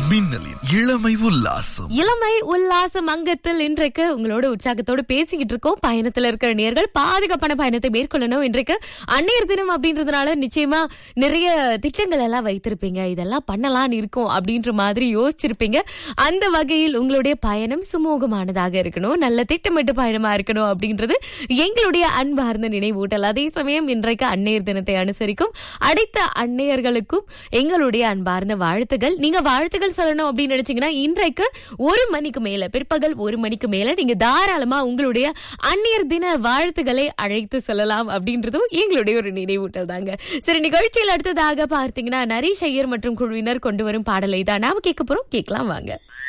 மின்னலின் இளமை உல்லாசம் இளமை உல்லாச மங்கத்தில் இன்றைக்கு உங்களோட உற்சாகத்தோடு பேசிக்கிட்டு இருக்கோம் பயணத்துல இருக்கிற நேர்கள் பாதுகாப்பான பயணத்தை மேற்கொள்ளணும் இன்றைக்கு அன்னையர் தினம் அப்படின்றதுனால நிச்சயமா நிறைய திட்டங்கள் எல்லாம் வைத்திருப்பீங்க இதெல்லாம் பண்ணலாம்னு இருக்கும் அப்படின்ற மாதிரி யோசிச்சிருப்பீங்க அந்த வகையில் உங்களுடைய பயணம் சுமூகமானதாக இருக்கணும் நல்ல திட்டமிட்டு பயணமா இருக்கணும் அப்படின்றது எங்களுடைய அன்பார்ந்த நினைவூட்டல் அதே சமயம் இன்றைக்கு அன்னையர் தினத்தை அனுசரிக்கும் அனைத்து அன்னையர்களுக்கும் எங்களுடைய அன்பார்ந்த வாழ்த்துகள் நீங்க வாழ்த்துக்கள் சொல்லணும் அப்படின்னு நினைச்சீங்கன்னா இன்றைக்கு ஒரு மணிக்கு மேல பிற்பகல் ஒரு மணிக்கு மேல நீங்க தாராளமா உங்களுடைய அந்நியர் தின வாழ்த்துக்களை அழைத்து சொல்லலாம் அப்படின்றதும் எங்களுடைய ஒரு நினைவூட்டல் தாங்க சரி நிகழ்ச்சியில் அடுத்ததாக பார்த்தீங்கன்னா நரீஷ் ஐயர் மற்றும் குழுவினர் கொண்டு வரும் பாடலை தான் நாம கேட்க போறோம் கேட்கலாம் வாங்க